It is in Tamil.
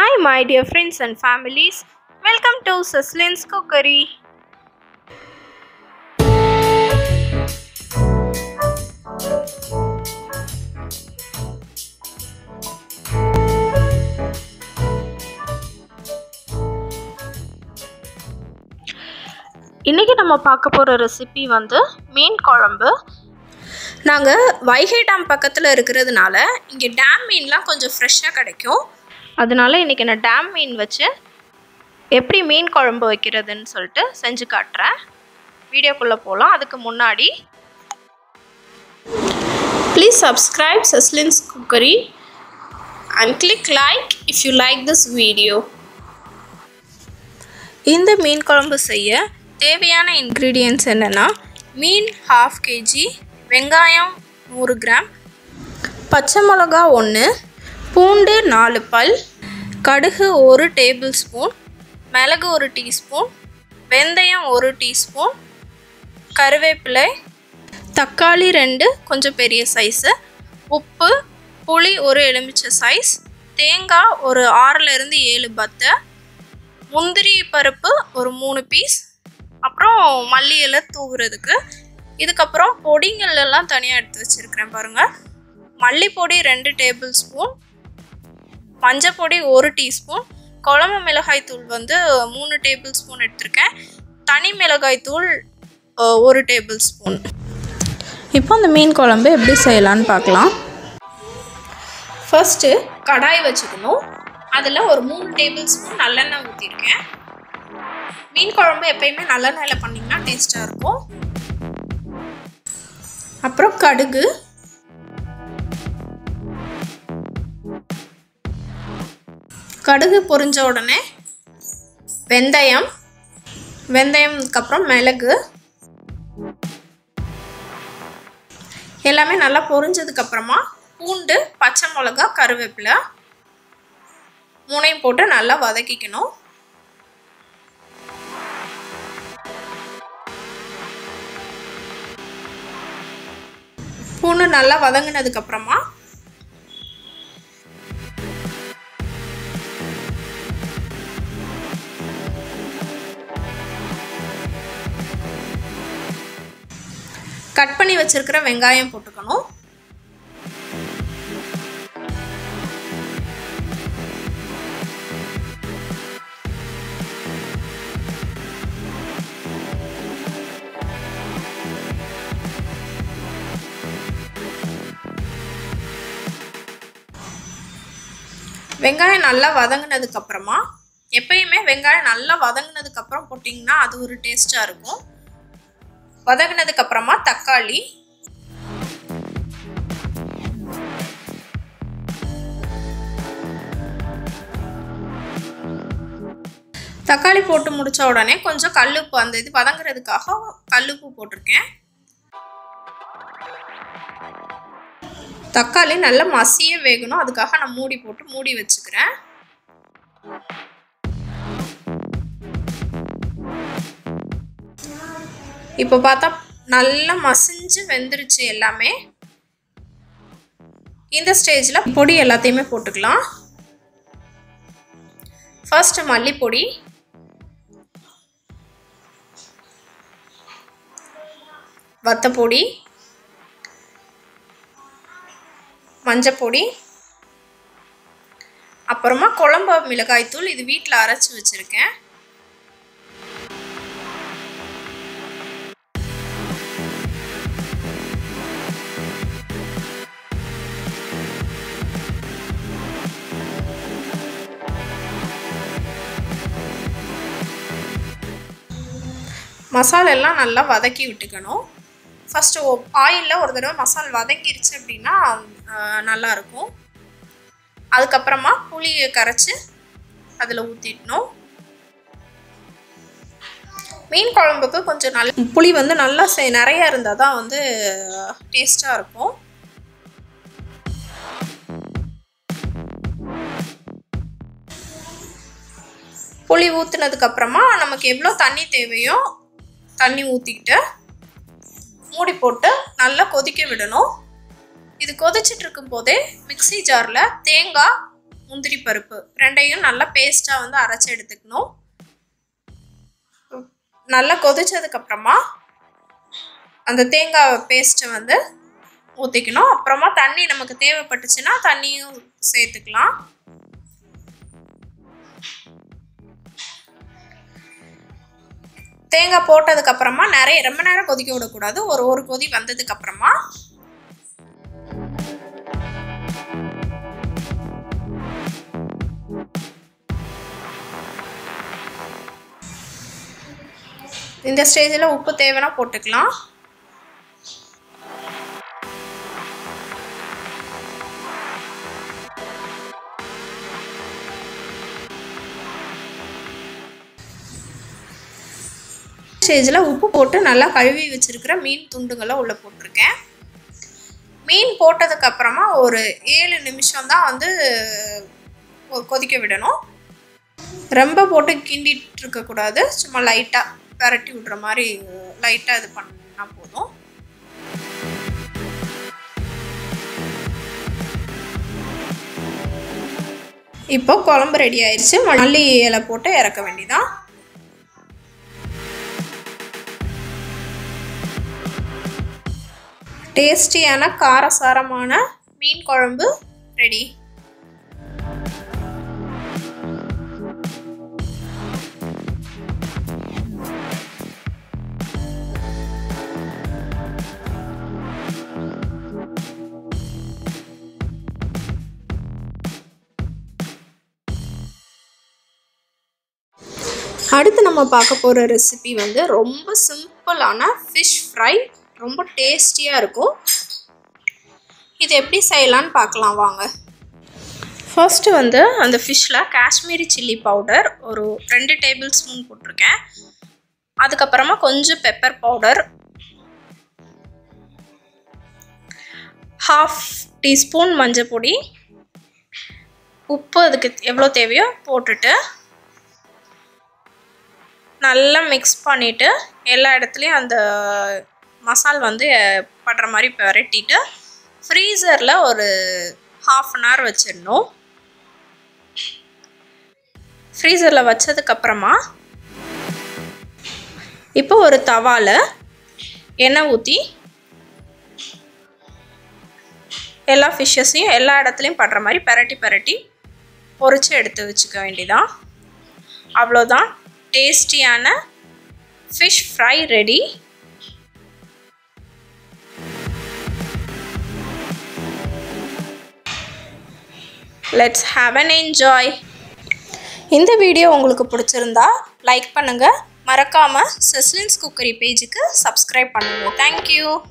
Hi, my dear friends and families. Welcome to Saslin's Cookery. இன்றைக்கி நம்ம பார்க்க போகிற ரெசிபி வந்து மீன் குழம்பு நாங்கள் வைகை டேம் பக்கத்தில் இருக்கிறதுனால இங்கே டேம் மீன்லாம் கொஞ்சம் ஃப்ரெஷ்ஷாக கிடைக்கும் அதனால இன்றைக்கி நான் டேம் மீன் வச்சு எப்படி மீன் குழம்பு வைக்கிறதுன்னு சொல்லிட்டு செஞ்சு காட்டுறேன் வீடியோக்குள்ளே போகலாம் அதுக்கு முன்னாடி ப்ளீஸ் சப்ஸ்கிரைப் சஸ்லின்ஸ் cookery and click like if you like this video இந்த மீன் குழம்பு செய்ய தேவையான இன்க்ரீடியன்ட்ஸ் என்னென்னா மீன் ஹாஃப் கேஜி வெங்காயம் நூறு கிராம் பச்சை மிளகா ஒன்று பூண்டு நாலு பல் கடுகு ஒரு டேபிள் ஸ்பூன் மிளகு ஒரு டீஸ்பூன் வெந்தயம் ஒரு டீஸ்பூன் கருவேப்பிலை தக்காளி ரெண்டு கொஞ்சம் பெரிய சைஸு உப்பு புளி ஒரு எலுமிச்சை சைஸ் தேங்காய் ஒரு ஆறுலேருந்து ஏழு பத்தை முந்திரி பருப்பு ஒரு மூணு பீஸ் அப்புறம் மல்லி இலை தூவுறதுக்கு இதுக்கப்புறம் பொடிங்கள் எல்லாம் தனியாக எடுத்து வச்சுருக்கிறேன் பாருங்கள் மல்லிப்பொடி ரெண்டு டேபிள் ஸ்பூன் மஞ்சப்பொடி ஒரு டீஸ்பூன் குழம்பு மிளகாய் தூள் வந்து மூணு டேபிள் ஸ்பூன் எடுத்திருக்கேன் தனி மிளகாய் தூள் ஒரு டேபிள் ஸ்பூன் இப்போ அந்த மீன் குழம்பு எப்படி செய்யலான்னு பார்க்கலாம் ஃபர்ஸ்ட்டு கடாய் வச்சுக்கணும் அதில் ஒரு மூணு டேபிள் ஸ்பூன் நல்லெண்ணெய் ஊற்றிருக்கேன் மீன் குழம்பு எப்பயுமே நல்லெண்ணெயில் பண்ணிங்கன்னா டேஸ்ட்டாக இருக்கும் அப்புறம் கடுகு கடுகு பொரிஞ்ச உடனே வெந்தயம் வெந்தயம்க்கு மிளகு எல்லாமே நல்லா பொரிஞ்சதுக்கப்புறமா பூண்டு பச்சை மிளகா கருவேப்பிலை மூணையும் போட்டு நல்லா வதக்கிக்கணும் பூண்டு நல்லா வதங்கினதுக்கு அப்புறமா கட் பண்ணி வச்சிருக்கிற வெங்காயம் போட்டுக்கணும் வெங்காயம் நல்லா வதங்கினதுக்கு அப்புறமா எப்பயுமே வெங்காயம் நல்லா வதங்கினதுக்கு அப்புறம் போட்டிங்கன்னா அது ஒரு டேஸ்ட்டாக இருக்கும் வதங்கினதுக்கு அப்புறமா தக்காளி தக்காளி போட்டு முடிச்ச உடனே கொஞ்சம் கல்லுப்பு அந்த இது வதங்குறதுக்காக கல்லுப்பு போட்டிருக்கேன் தக்காளி நல்லா மசிய வேகணும் அதுக்காக நான் மூடி போட்டு மூடி வச்சுக்கிறேன் இப்போ பார்த்தா நல்லா மசிஞ்சு வெந்துருச்சு எல்லாமே இந்த ஸ்டேஜில் பொடி எல்லாத்தையுமே போட்டுக்கலாம் ஃபர்ஸ்ட் மல்லிப்பொடி வத்தப்பொடி மஞ்சப்பொடி அப்புறமா குழம்பு மிளகாய்த்தூள் இது வீட்டில் அரைச்சி வச்சுருக்கேன் மசாலா எல்லாம் நல்லா வதக்கி விட்டுக்கணும் ஃபஸ்ட்டு ஆயிலில் ஒரு தடவை மசால் வதங்கிருச்சு அப்படின்னா நல்லாயிருக்கும் அதுக்கப்புறமா புளியை கரைச்சி அதில் ஊற்றிடணும் மீன் குழம்புக்கு கொஞ்சம் நல்ல புளி வந்து நல்லா செ நிறையா இருந்தால் தான் வந்து டேஸ்ட்டாக இருக்கும் புளி ஊற்றுனதுக்கப்புறமா நமக்கு எவ்வளோ தண்ணி தேவையோ தண்ணி ஊற்றிக்கிட்டு மூடி போட்டு நல்லா கொதிக்க விடணும் இது கொதிச்சிட்டு இருக்கும் போதே மிக்சி ஜாரில் தேங்காய் முந்திரி பருப்பு ரெண்டையும் நல்லா பேஸ்ட்டாக வந்து அரைச்சி எடுத்துக்கணும் நல்லா கொதிச்சதுக்கப்புறமா அந்த தேங்காய் பேஸ்ட்டை வந்து ஊற்றிக்கணும் அப்புறமா தண்ணி நமக்கு தேவைப்பட்டுச்சுன்னா தண்ணியும் சேர்த்துக்கலாம் தேங்காய் போட்டதுக்கு அப்புறமா நிறைய ரொம்ப நேரம் கொதிக்க விடக்கூடாது ஒரு ஒரு கொதி வந்ததுக்கு அப்புறமா இந்த ஸ்டேஜில் உப்பு தேவைன்னா போட்டுக்கலாம் ஸ்டேஜில் உப்பு போட்டு நல்லா கழுவி வச்சுருக்கிற மீன் துண்டுங்களை உள்ளே போட்டிருக்கேன் மீன் போட்டதுக்கப்புறமா ஒரு ஏழு நிமிஷம் தான் வந்து கொதிக்க விடணும் ரொம்ப போட்டு கிண்டிட்டு இருக்கக்கூடாது சும்மா லைட்டாக பரட்டி விட்ற மாதிரி லைட்டாக இது பண்ணால் போதும் இப்போ குழம்பு ரெடி ஆயிடுச்சு மல்லி இலை போட்டு இறக்க வேண்டியதான் டேஸ்டியான காரசாரமான மீன் குழம்பு ரெடி அடுத்து நம்ம பார்க்க போகிற ரெசிபி வந்து ரொம்ப சிம்பிளான ஃபிஷ் ஃப்ரை ரொம்ப டேஸ்டியாக இருக்கும் இது எப்படி செய்யலான்னு பார்க்கலாம் வாங்க ஃபர்ஸ்ட்டு வந்து அந்த ஃபிஷ்ஷில் காஷ்மீரி சில்லி பவுடர் ஒரு ரெண்டு டேபிள் ஸ்பூன் போட்டிருக்கேன் அதுக்கப்புறமா கொஞ்சம் பெப்பர் பவுடர் ஹாஃப் டீஸ்பூன் மஞ்சள் பொடி உப்பு அதுக்கு எவ்வளோ தேவையோ போட்டுட்டு நல்லா மிக்ஸ் பண்ணிவிட்டு எல்லா இடத்துலையும் அந்த மசால் வந்து படுற மாதிரி பரட்டிட்டு ஃப்ரீசரில் ஒரு ஹாஃப் அன் ஹவர் வச்சிடணும் ஃப்ரீசரில் வச்சதுக்கப்புறமா இப்போ ஒரு தவாவில் எண்ணெய் ஊற்றி எல்லா ஃபிஷ்ஷஸையும் எல்லா இடத்துலையும் படுற மாதிரி பரட்டி பரட்டி பொறிச்சு எடுத்து வச்சுக்க வேண்டியதான் அவ்வளோதான் டேஸ்டியான fish fry ready let's have and enjoy இந்த வீடியோ உங்களுக்கு பிடிச்சிருந்தா லைக் பண்ணுங்கள் மறக்காமல் செஸ்லின்ஸ் குக்கரி பேஜுக்கு சப்ஸ்கிரைப் பண்ணுங்கள் தேங்க்யூ